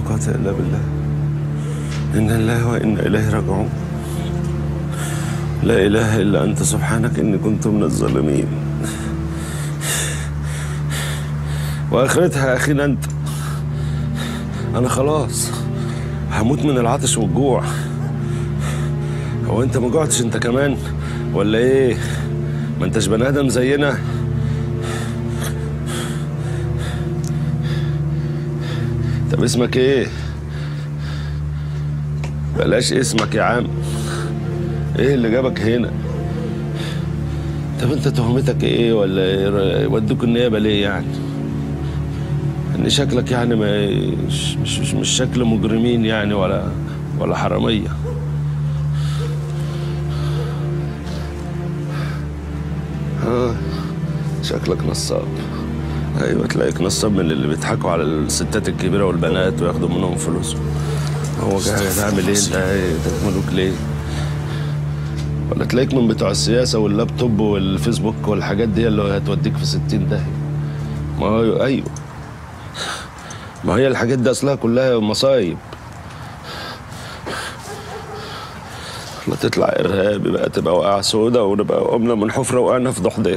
قوة إلا بالله إنا لله وإنا إليه راجعون لا إله إلا أنت سبحانك إني كنت من الظالمين وآخرتها يا أخينا أنت أنا خلاص هموت من العطش والجوع هو أنت ما جوعتش أنت كمان ولا إيه؟ ما أنتش بني آدم زينا طب اسمك إيه؟ بلاش اسمك يا عم ايه اللي جابك هنا طب انت تهمتك ايه ولا إيه؟ ودوك النيابه ليه يعني ان شكلك يعني ما مش مش, مش, مش شكل مجرمين يعني ولا ولا حراميه اه شكلك نصاب ايوه تلاقيك نصاب من اللي بيضحكوا على الستات الكبيره والبنات وياخدوا منهم فلوسهم هو جاي تعمل ايه انت ايه انت ملوك ليه ولا تلاقيك من بتوع السياسه واللابتوب والفيسبوك والحاجات دي اللي هتوديك في 60 داهيه ما هو ايوه ما هي الحاجات دي اصلها كلها مصايب لا تطلع ارهابي بقى تبقى واقع سودا ونبقى قمنا من حفره وقعنا في ضحضيره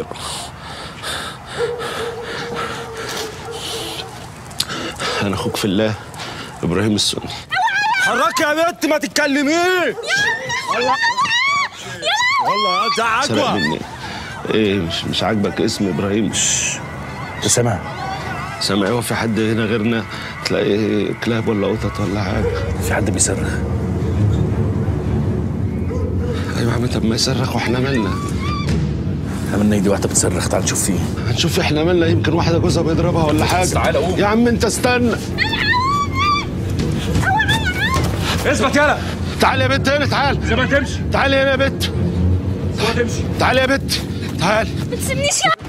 انا اخوك في الله ابراهيم السني حركي يا بنت ما تتكلميش والله والله انت سرق عجوه مني ايه مش مش عاجبك اسم ابراهيم انت سامع سامع هو في حد هنا غيرنا تلاقي كلاب ولا قطط ولا حاجه في حد بيصرخ ايوه يا عم طب ما يصرخ واحنا مالنا عملنا ايدي واحده بتصرخ تعال نشوف فيه هنشوف احنا مالنا يمكن واحده جوزها بيضربها ولا حاجه تعالى قوم. يا عم انت استنى اثبت يلا تعال يا بنت هنا تعال زي ما تمشي تعال هنا يا بنت زي ما تمشي تعال يا بنت تعال ما تسيبنيش يا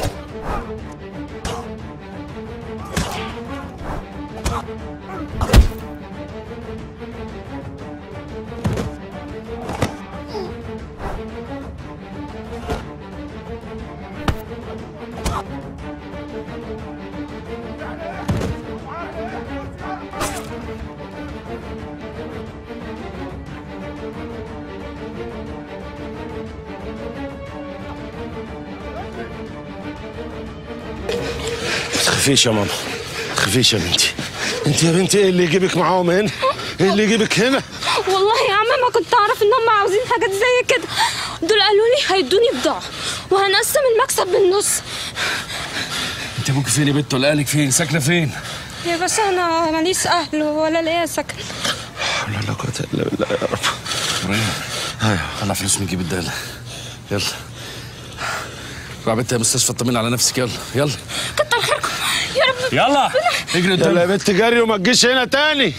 ما تخافيش يا ماما ما تخافيش يا بنتي انت يا بنتي ايه اللي يجيبك معاهم هنا ايه اللي يجيبك هنا والله يا عم ما كنت اعرف ان هم عاوزين حاجات زي كده دول قالوا لي هيدوني بضاعه وهنقسم المكسب بالنص انت ابوك فين يا بنت ولا اهلك فين ساكنه فين يا باشا انا ماليش اهل ولا ليا سكن حول ولا قوه الا بالله يا رب ابراهيم ايوه طلع فلوس من جيب الداله يلا روح بنت يا مستشفى اطمن على نفسك يلا يلا كتر خيركم يا رب يلا اجري يلا يا قدام بنت جري وما تجيش هنا تاني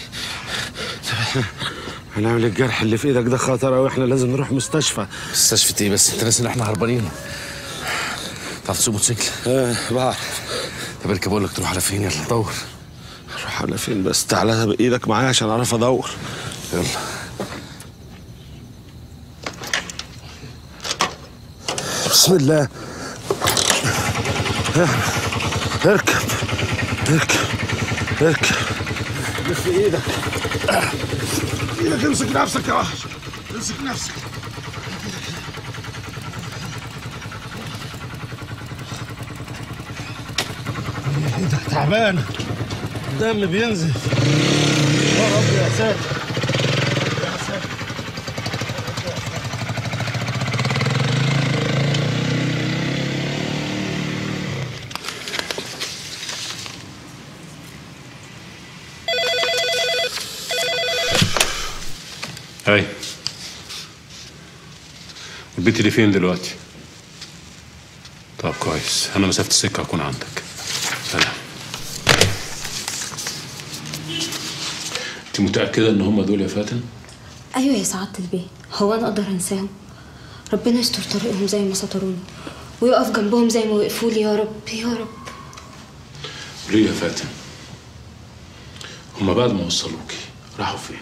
هنعمل الجرح اللي في ايدك ده خطر قوي احنا لازم نروح مستشفى مستشفى ايه بس انت ناسي ان احنا هربانين تعرف تسوق موتوسيكل اه بعرف طب اركب اقول لك تروح على فين يلا دور اروح على فين بس تعالى بايدك معايا عشان اعرف ادور يلا بسم الله اركب اركب اركب لف ايدك ايدك امسك نفسك يا وحش امسك نفسك ايدك تعبانه الدم بينزل يا رب يا ساتر يا ساتر هاي البيت اللي فين دلوقتي طب كويس انا مسافه السكه هكون عندك سلام انت متاكده ان هم دول يا فاتن ايوه يا سعاده البيه هو انا اقدر انساهم ربنا يستر طريقهم زي ما ستروني ويقف جنبهم زي ما وقفوا لي يا رب يا رب ليه يا فاتن هم بعد ما وصلوكي راحوا فين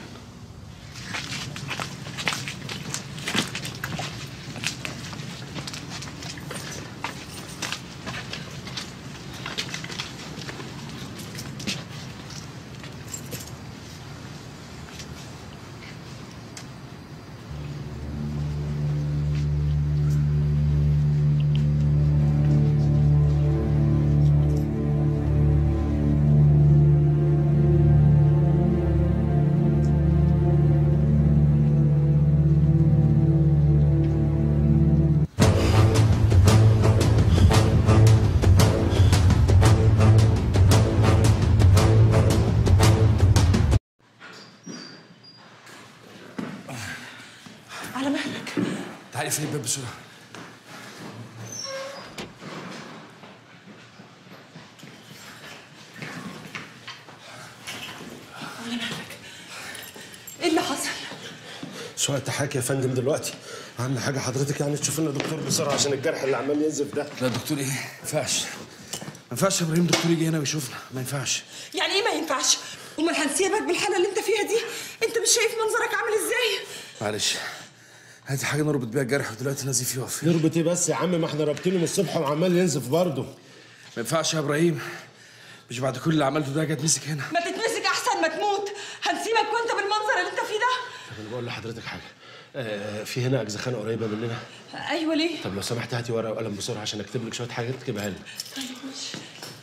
تعالي في الباب بسرعه ايه اللي حصل؟ شو التحاكي يا فندم دلوقتي اهم حاجه حضرتك يعني تشوف لنا دكتور بسرعه عشان الجرح اللي عمال ينزف ده لا دكتور ايه ما ينفعش ما ينفعش يا ابراهيم دكتور يجي هنا ويشوفنا ما ينفعش يعني ايه ما ينفعش؟ امال هنسيبك بالحاله اللي انت فيها دي؟ انت مش شايف منظرك عامل ازاي؟ معلش هاتي حاجه نربط بيها الجرح ودلوقتي نزيف يقف ما يربط ايه بس يا عم ما احنا رابطينه من الصبح وعمال ينزف برضه ينفعش يا ابراهيم مش بعد كل اللي عملته ده جت مسك هنا ما تتمسك احسن ما تموت هنسيبك وانت بالمنظر اللي انت فيه ده انا بقول لحضرتك حاجه آه في هنا اجزخانه قريبه مننا ايوه ليه؟ طب لو سمحت هاتي ورقه وقلم بسرعه عشان اكتب لك شويه حاجات تكتبها لي طيب ماشي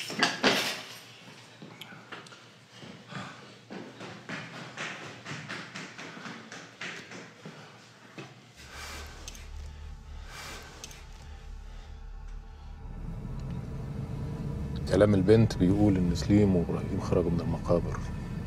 كلام البنت بيقول إن سليم وإبراهيم خرجوا من المقابر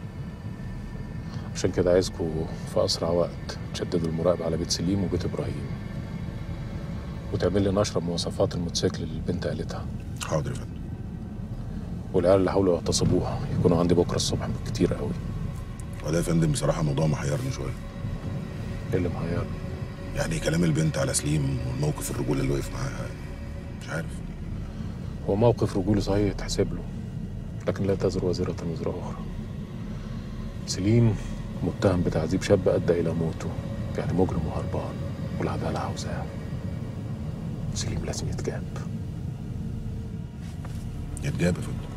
عشان كده عايزكوا في أسرع وقت تشددوا المراقبة على بيت سليم وبيت إبراهيم وتعمل لي نشرة بمواصفات الموتوسيكل اللي البنت قالتها حاضر يا فندم والعيال اللي حاولوا يغتصبوها يكونوا عندي بكرة الصبح بالكتير قوي وده يا فندم بصراحه الموضوع محيرني شويه إيه اللي محيرني يعني كلام البنت على سليم والموقف الرجوله اللي وقف معاها مش عارف هو موقف رجولي صحيح يتحسب له لكن لا تزر وزيرة وزر أخرى سليم متهم بتعذيب شاب أدى إلى موته يعني مجرم وهربان والعدالة عاوزاه سليم لازم يتجاب يتجاب يا فندم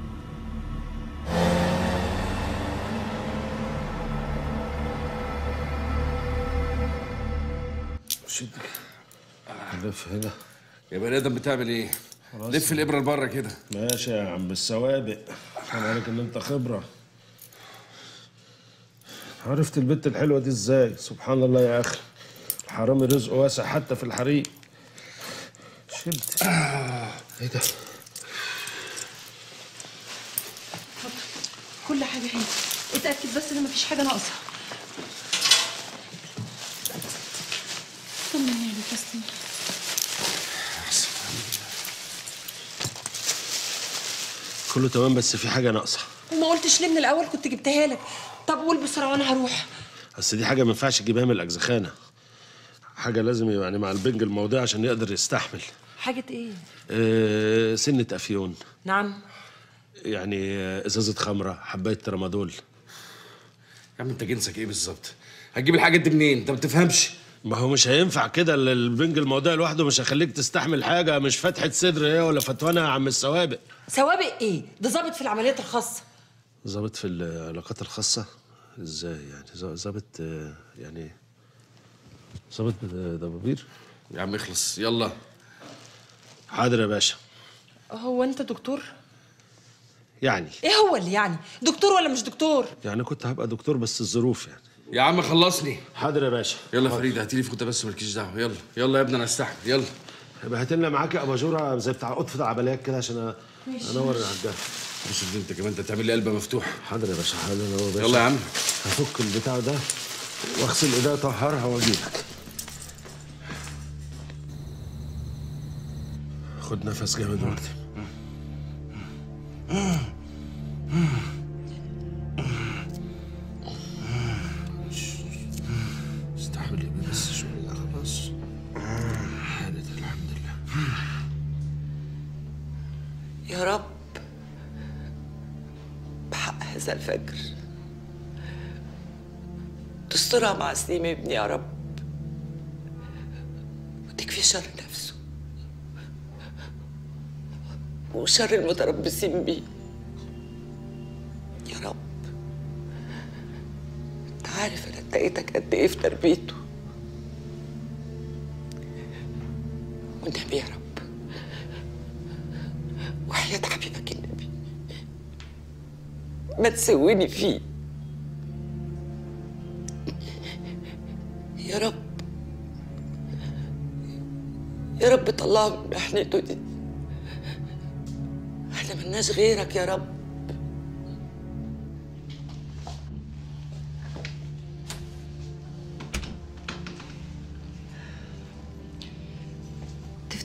شد لف هنا يا بني ادم بتعمل ايه؟ لف الابره لبره كده ماشي يا عم السوابق كان عليك ان انت خبره عرفت البت الحلوه دي ازاي سبحان الله يا اخي الحرامي رزقه واسع حتى في الحريق شد ايه ده كل حاجه هنا اتاكد بس ان مفيش حاجه ناقصه طمني يا بكاستين كله تمام بس في حاجه ناقصه وما قلتش ليه من الاول كنت جبتها لك طب قول بسرعه وانا هروح بس دي حاجه ما ينفعش تجيبها من الاجزخانه حاجه لازم يعني مع البنج الموضوع عشان يقدر يستحمل حاجه ايه آه سنه افيون نعم يعني آه، ازازه خمره حبايه ترامادول يا عم انت جنسك ايه بالظبط؟ هتجيب الحاجات دي منين؟ انت ما بتفهمش ما هو مش هينفع كده ال- البنج الموضوع لوحده مش هيخليك تستحمل حاجه مش فتحه صدر ايه ولا فتوانه يا عم السوابق سوابق ايه ده ظابط في العمليات الخاصه ظابط في العلاقات الخاصه ازاي يعني ظ- ظابط آه، يعني ظابط بد- دبابير يا عم اخلص يلا حاضر يا باشا هو انت دكتور يعني ايه هو اللي يعني دكتور ولا مش دكتور يعني كنت هبقى دكتور بس الظروف يعني يا عم خلصني حاضر يا باشا يلا يا فريد هاتي لي فوطه بس مالكيش دعوه يلا يلا يا ابني انا استحمل يلا يبقى هات لنا معاك اباجوره زي بتاع قطف العمليات كده عشان أ- انور العجال بص انت كمان انت تعمل لي قلبه مفتوح حاضر يا باشا حاضر اهو يا باشا يلا يا عم هفك البتاع ده واغسل ايديا اطهرها واجيلك خد نفس جامد وقتي استحمل يا بيه بس شوية خلاص حالة الحمد لله يا رب بحق هذا الفجر تسترها مع سليم ابني يا رب وتكفي شر نفسه وشر المتربصين بيه يا رب انت عارف انا اتقيتك قد ايه في تربيته والنبي يا رب وحياة حبيبك النبي ما تسويني فيه يا رب يا رب طلعه من محنته دي احنا ملناش غيرك يا رب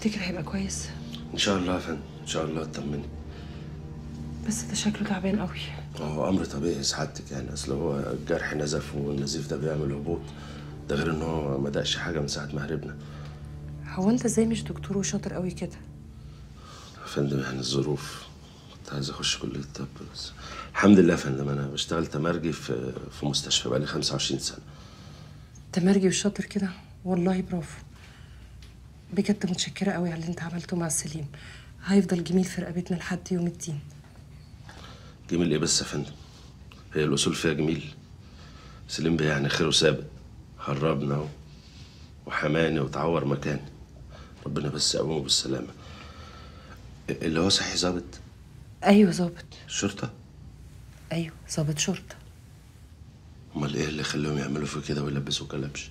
تفتكر هيبقى كويس ان شاء الله يا فندم ان شاء الله اطمني بس ده شكله تعبان قوي هو امر طبيعي سعادتك يعني اصل هو الجرح نزف والنزيف ده بيعمل هبوط ده غير ان هو ما دقش حاجه من ساعه ما هربنا هو انت ازاي مش دكتور وشاطر قوي كده يا فندم يعني الظروف كنت عايز اخش كليه الطب بس الحمد لله يا فندم انا بشتغل تمرجي في في مستشفى بقالي 25 سنه تمرجي وشاطر كده والله برافو بجد متشكرة قوي على اللي انت عملته مع سليم هيفضل جميل في رقبتنا لحد يوم الدين جميل ايه بس يا فندم هي الاصول فيها جميل سليم بيه يعني خيره سابق هربنا و- وحماني وتعور مكاني ربنا بس يقومه بالسلامه اللي هو صحي ظابط ايوه ظابط الشرطه ايوه ظابط شرطة امال ايه اللي خلاهم يعملوا في كده ويلبسوا كلبش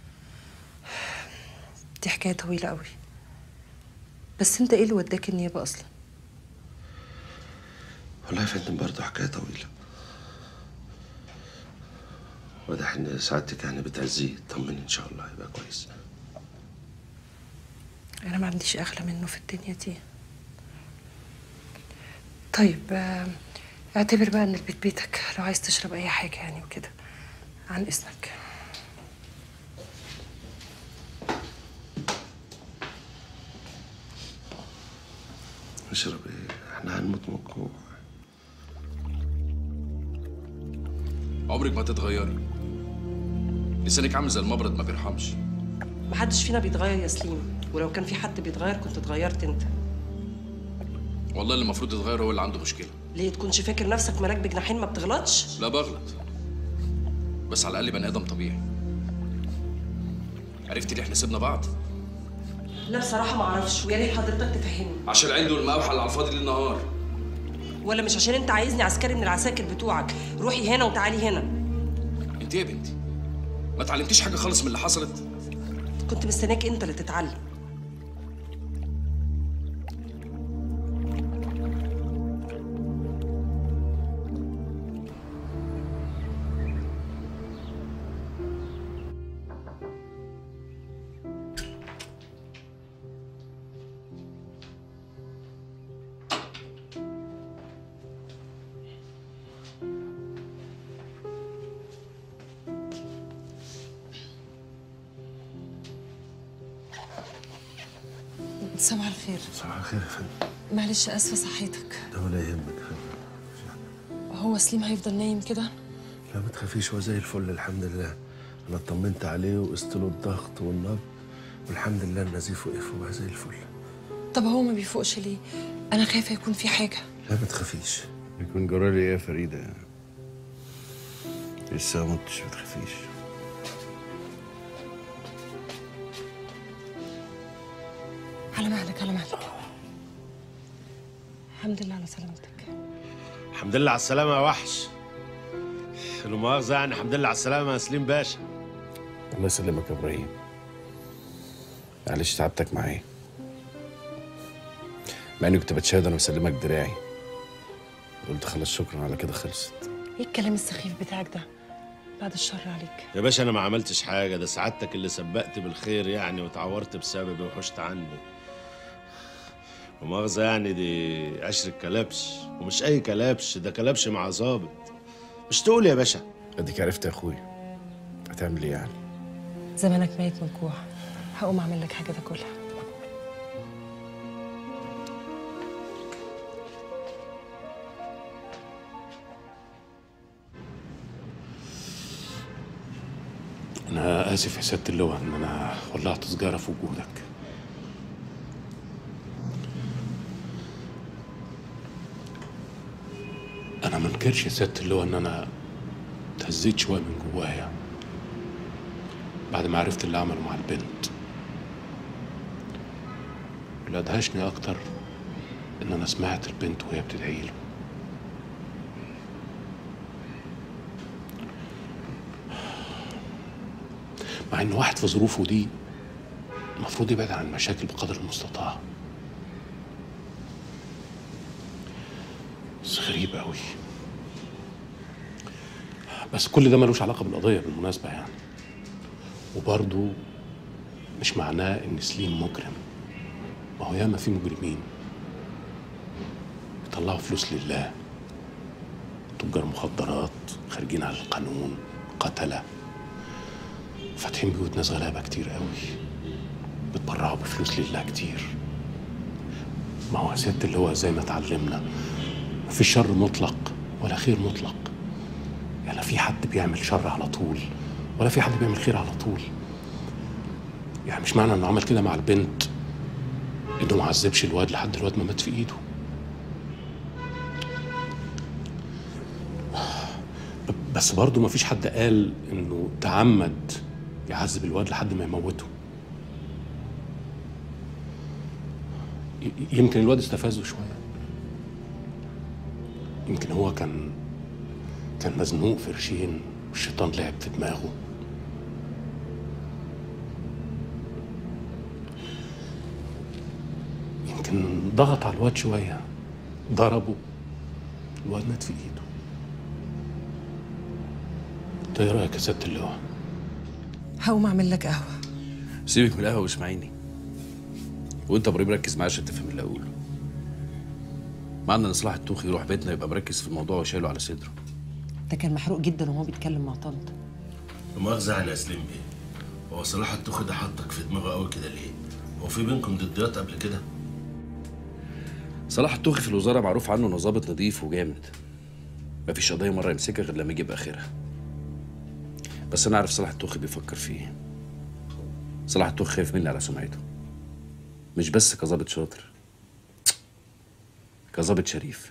دي حكاية طويلة قوي بس انت ايه اللي وداك النيابة اصلا والله يا فندم برضه حكايه طويله واضح ان سعادتك يعني بتعزيه طمني ان شاء الله يبقى كويس انا ما عنديش اغلى منه في الدنيا دي طيب آه، اعتبر بقى ان البيت بيتك لو عايز تشرب اي حاجة يعني وكده عن اذنك نشرب ايه احنا هنموت من الجوع عمرك ما تتغيري لسانك عامل زي المبرد ما بيرحمش محدش فينا بيتغير يا سليم ولو كان في حد بيتغير كنت اتغيرت انت والله اللي المفروض يتغير هو اللي عنده مشكله ليه تكونش فاكر نفسك ملاك بجناحين ما بتغلطش لا بغلط بس على الاقل بني ادم طبيعي عرفتي ليه احنا سيبنا بعض لا بصراحه ما اعرفش ويا ريت حضرتك تفهمني عشان العين دول المقاوحه اللي على الفاضي ليل نهار ولا مش عشان انت عايزني عسكري من العساكر بتوعك روحي هنا وتعالي هنا انت ايه يا بنتي ما اتعلمتيش حاجه خالص من اللي حصلت كنت مستناك انت اللي تتعلم صباح الخير صباح الخير يا فندم معلش اسفه صحيتك ده ولا يهمك يا فندم هو سليم هيفضل نايم كده لا ما تخافيش هو زي الفل الحمد لله انا اطمنت عليه وقست له الضغط والنبض والحمد لله النزيف وقف وبقى زي الفل طب هو ما بيفوقش ليه انا خايفه يكون في حاجه لا ما تخافيش يكون جرالي ايه يا فريدة لسه ما متش ما تخافيش على مهلك على مهلك الحمد لله على سلامتك الحمد لله على السلامة يا وحش لا مؤاخذة يعني الحمد لله على السلامة يا سليم باشا الله يسلمك يا ابراهيم معلش تعبتك معايا مع اني كنت بتشهد انا مسلمك دراعي قلت خلاص شكرا على كده خلصت ايه الكلام السخيف بتاعك ده بعد الشر عليك يا باشا انا ما عملتش حاجة ده سعادتك اللي سبقت بالخير يعني وتعورت بسببي وحشت عني لا مؤاخذة يعني دي عشر كلبش ومش أي كلبش ده كلبش مع ظابط مش تقول يا باشا اديك عرفت يا اخويا هتعمل ايه يعني زمانك ميت من الجوع هقوم اعمل لك حاجه تاكلها أنا آسف يا سيادة اللواء إن أنا ولعت سجارة في وجودك أنا ما انكرش يا سيادة اللواء إن أنا اتهزيت شوية من جوايا بعد ما عرفت اللي عمله مع البنت واللي أدهشني أكتر إن أنا سمعت البنت وهي بتدعي له مع إن واحد في ظروفه دي المفروض يبعد عن المشاكل بقدر المستطاع بس غريب قوي بس كل ده ملوش علاقة بالقضية بالمناسبة يعني وبرضه مش معناه إن سليم مجرم ما هو ياما في مجرمين بيطلعوا فلوس لله تجار مخدرات خارجين على القانون قتلة فاتحين بيوت ناس غلابة كتير قوي بتبرعوا بفلوس لله كتير ما هو يا ست اللي هو زي ما اتعلمنا مفيش شر مطلق ولا خير مطلق يعني لا في حد بيعمل شر على طول ولا في حد بيعمل خير على طول يعني مش معنى انه عمل كده مع البنت انه ما عذبش الواد لحد الواد ما مات في ايده ب- بس برضه ما فيش حد قال انه تعمد يعذب الواد لحد ما يموته ي- يمكن الواد استفزه شويه يمكن هو كان كان مزنوق في قرشين والشيطان لعب في دماغه يمكن ضغط على الواد شويه ضربه الواد مات في ايده انت ايه رايك يا ست اللواء هقوم اعمل لك قهوه سيبك من القهوه واسمعيني وانت ابراهيم ركز معايا عشان تفهم اللي اقوله معنى ان صلاح التوخي يروح بيتنا يبقى مركز في الموضوع وشايله على صدره ده كان محروق جدا وهو بيتكلم مع طنط مؤاخذة على سليم بيه هو صلاح التوخي ده حطك في دماغه قوي كده ليه؟ هو في بينكم ضديات قبل كده؟ صلاح التوخي في الوزاره معروف عنه انه ظابط نظيف وجامد مفيش قضيه مره يمسكها غير لما يجيب اخرها بس انا عارف صلاح التوخي بيفكر في ايه صلاح التوخي خايف مني على سمعته مش بس كظابط شاطر كظابط شريف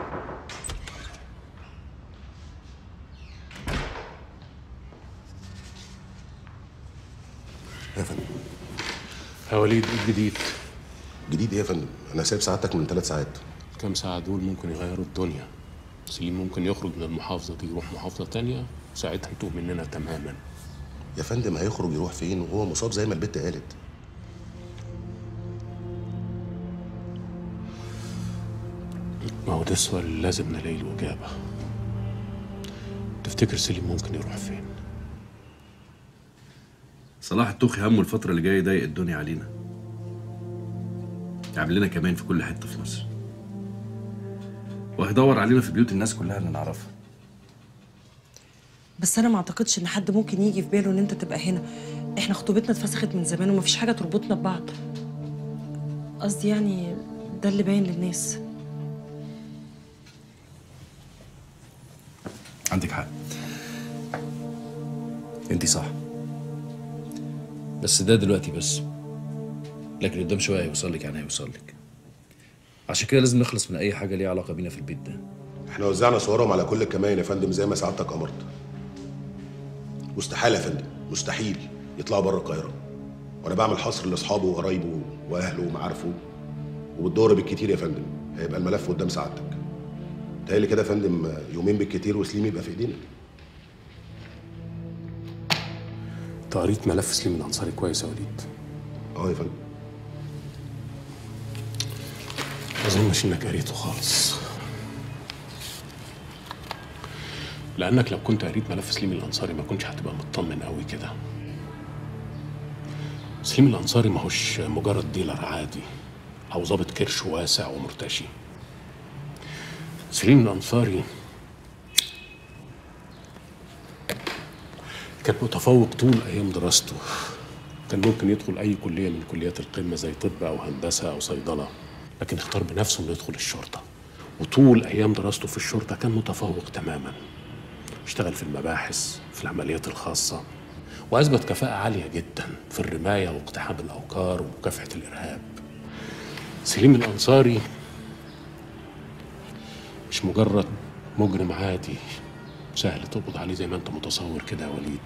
يا فندم يا وليد ايه الجديد جديد ايه يا فندم انا سايب سعادتك من ثلاث ساعات كام ساعة دول ممكن يغيروا الدنيا سليم ممكن يخرج من المحافظة دي يروح محافظة تانية ساعتها انتوا مننا تماما يا فندم هيخرج يروح فين وهو مصاب زي ما البت قالت ما هو ده السؤال اللي لازم نلاقي له إجابة تفتكر سليم ممكن يروح فين؟ صلاح التوخي همه الفترة اللي جاية يضايق الدنيا علينا يعمل لنا كمان في كل حتة في مصر وهيدور علينا في بيوت الناس كلها اللي نعرفها بس انا ما اعتقدش ان حد ممكن يجي في باله ان انت تبقى هنا احنا خطوبتنا اتفسخت من زمان ومفيش حاجه تربطنا ببعض قصدي يعني ده اللي باين للناس عندك حق انت صح بس ده دلوقتي بس لكن قدام شويه هيوصل لك يعني هيوصل لك عشان كده لازم نخلص من اي حاجه ليها علاقه بينا في البيت ده احنا وزعنا صورهم على كل الكمائن يا فندم زي ما سعادتك امرت مستحيل يا فندم مستحيل يطلعوا بره القاهره وانا بعمل حصر لاصحابه وقرايبه واهله ومعارفه وبالدور بالكتير يا فندم هيبقى الملف قدام سعادتك تهيألي كده يا فندم يومين بالكتير وسليم يبقى في ايدينا انت قريت ملف سليم الأنصاري كويس يا وليد اه يا فندم ما أظنش إنك قريته خالص لأنك لو كنت قريت ملف سليم الأنصاري ما كنتش هتبقى مطمن قوي كده سليم الأنصاري ماهوش مجرد ديلر عادي أو ضابط كرش واسع ومرتشي سليم الأنصاري كان متفوق طول أيام دراسته كان ممكن يدخل أي كلية من كليات القمة زي طب أو هندسة أو صيدلة لكن اختار بنفسه إنه يدخل الشرطة وطول أيام دراسته في الشرطة كان متفوق تماما اشتغل في المباحث في العمليات الخاصة وأثبت كفاءة عالية جدا في الرماية واقتحام الأوكار ومكافحة الإرهاب سليم الأنصاري مش مجرد مجرم عادي سهل تقبض عليه زي ما انت متصور كده يا وليد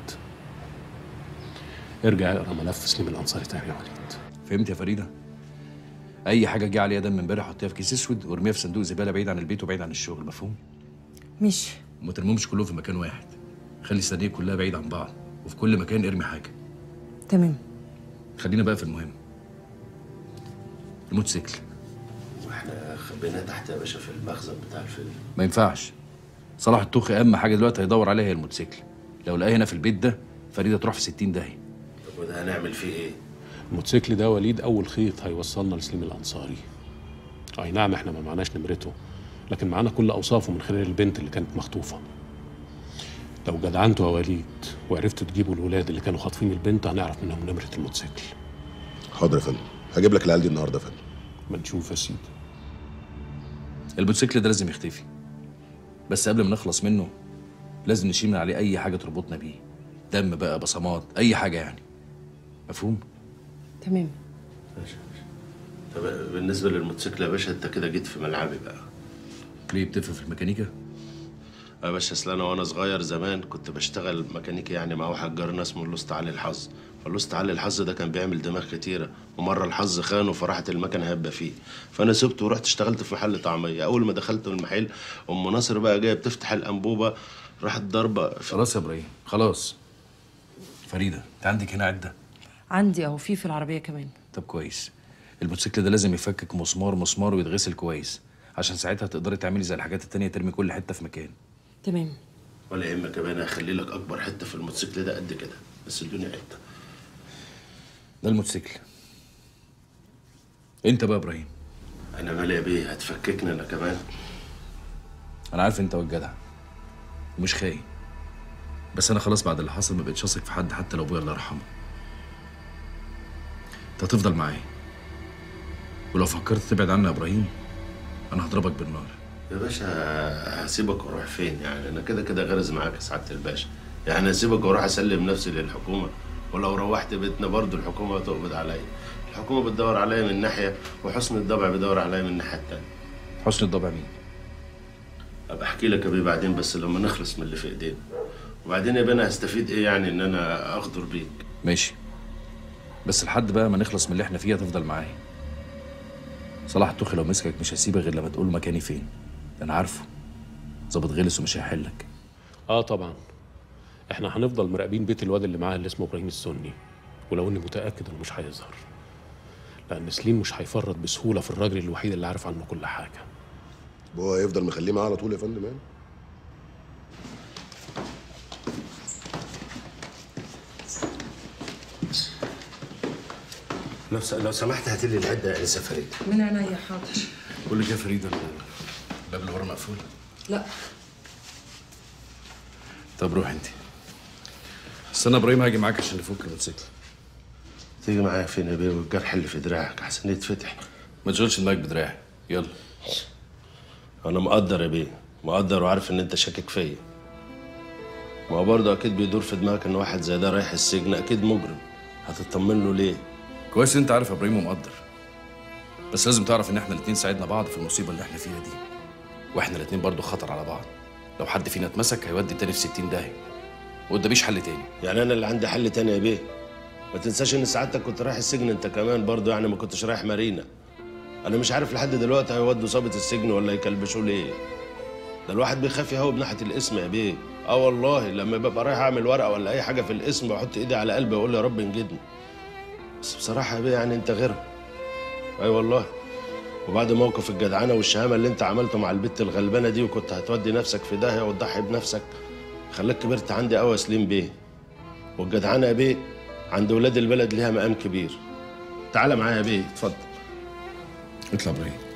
ارجع اقرا ملف سليم الانصاري تاني يا وليد فهمت يا فريده اي حاجه جه عليها دم امبارح حطيها في كيس اسود وارميها في صندوق زباله بعيد عن البيت وبعيد عن الشغل مفهوم ماشي وما ترمومش كلهم في مكان واحد خلي الصناديق كلها بعيد عن بعض وفي كل مكان ارمي حاجه تمام خلينا بقى في المهم الموتوسيكل واحنا خبيناه تحت يا باشا في المخزن بتاع الفيلم ما ينفعش صلاح الطوخي اهم حاجه دلوقتي هيدور عليها هي الموتوسيكل لو لقاه هنا في البيت ده فريده تروح في 60 داهيه طب وده هنعمل فيه ايه؟ الموتوسيكل ده وليد اول خيط هيوصلنا لسليم الانصاري اي نعم احنا ما معناش نمرته لكن معانا كل اوصافه من خلال البنت اللي كانت مخطوفه لو جدعنتوا يا وليد وعرفتوا تجيبوا الولاد اللي كانوا خاطفين البنت هنعرف منهم نمره الموتوسيكل حاضر يا فندم هجيب لك العيال دي النهارده يا فندم ما نشوف يا سيدي الموتوسيكل ده لازم يختفي بس قبل ما نخلص منه لازم نشيل من عليه اي حاجه تربطنا بيه دم بقى بصمات اي حاجه يعني مفهوم تمام طب بالنسبه للموتوسيكل يا باشا انت كده جيت في ملعبي بقى ليه بتفهم في الميكانيكا يا باشا اصل انا وانا صغير زمان كنت بشتغل ميكانيكي يعني مع واحد جارنا اسمه اللوست علي الحظ فاللوست علي الحظ ده كان بيعمل دماغ كتيره ومره الحظ خانه فراحت المكنه هبه فيه فانا سبته ورحت اشتغلت في محل طعميه اول ما دخلت المحل ام ناصر بقى جايه بتفتح الانبوبه راحت ضاربه خلاص يا ابراهيم خلاص فريده انت عندك هنا عده عندي اهو في في العربيه كمان طب كويس الموتوسيكل ده لازم يفكك مسمار مسمار ويتغسل كويس عشان ساعتها تقدري تعملي زي الحاجات التانية ترمي كل حته في مكان تمام ولا يهمك يا باشا هخلي لك اكبر حته في الموتوسيكل ده قد كده بس ادوني حته ده الموتوسيكل انت بقى يا ابراهيم انا مالي يا بيه هتفككني انا كمان انا عارف انت والجدع ومش خاين بس انا خلاص بعد اللي حصل ما بقتش اثق في حد حتى لو ابويا الله يرحمه انت هتفضل معايا ولو فكرت تبعد عني يا ابراهيم انا هضربك بالنار يا باشا هسيبك واروح فين يعني انا كده كده غرز معاك يا سعاده الباشا يعني هسيبك واروح اسلم نفسي للحكومه ولو روحت بيتنا برضه الحكومه هتقبض عليا الحكومه بتدور عليا من ناحيه وحسن الضبع بيدور عليا من الناحيه التانيه حسن الضبع مين ابقى احكي لك يا بيه بعدين بس لما نخلص من اللي في ايدينا وبعدين يا بيه انا هستفيد ايه يعني ان انا اغدر بيك ماشي بس لحد بقى ما نخلص من اللي احنا فيه هتفضل معايا صلاح الطوخي لو مسكك مش هيسيبك غير لما تقول له مكاني فين ده انا عارفه ظابط غلس ومش هيحلك اه طبعا احنا هنفضل مراقبين بيت الواد اللي معاه اللي اسمه ابراهيم السني ولو اني متاكد انه مش هيظهر لان سليم مش هيفرط بسهوله في الراجل الوحيد اللي عارف عنه كل حاجه هو هيفضل مخليه معاه على طول يا فندم يعني لو س... لو سمحت هات لي العده يا انسه فريد من عينيا حاضر قول لي كده يا فريده الباب اللي ورا مقفول لا طب روح انت استنى ابراهيم هاجي معاك عشان نفك الموتوسيكل تيجي معايا فين يا بيه والجرح اللي في دراعك احسن يتفتح ما تشغلش دماغك بدراعي يلا انا مقدر يا بيه مقدر وعارف ان انت شاكك فيا ما هو برضه اكيد بيدور في دماغك ان واحد زي ده رايح السجن اكيد مجرم هتطمن له ليه كويس انت عارف يا ابراهيم ومقدر بس لازم تعرف ان احنا الاتنين ساعدنا بعض في المصيبه اللي احنا فيها دي واحنا الاتنين برضو خطر على بعض لو حد فينا اتمسك هيودي التاني في 60 داهيه وقداميش حل تاني يعني انا اللي عندي حل تاني يا بيه ما تنساش ان سعادتك كنت رايح السجن انت كمان برضه يعني ما كنتش رايح مارينا انا مش عارف لحد دلوقتي هيودوا ظابط السجن ولا يكلبشوه ليه ده الواحد بيخاف يهوب ناحيه الاسم يا بيه اه والله لما ببقى رايح اعمل ورقه ولا اي حاجه في الاسم بحط ايدي على قلبي واقول يا رب انجدني بس بصراحه يا بيه يعني انت غيرهم اي والله وبعد موقف الجدعنه والشهامه اللي انت عملته مع البت الغلبانه دي وكنت هتودي نفسك في داهيه وتضحي بنفسك خلاك كبرت عندي قوي يا سليم بيه والجدعنه يا بيه عند ولاد البلد ليها مقام كبير تعالى معايا يا بيه اتفضل اطلع ابراهيم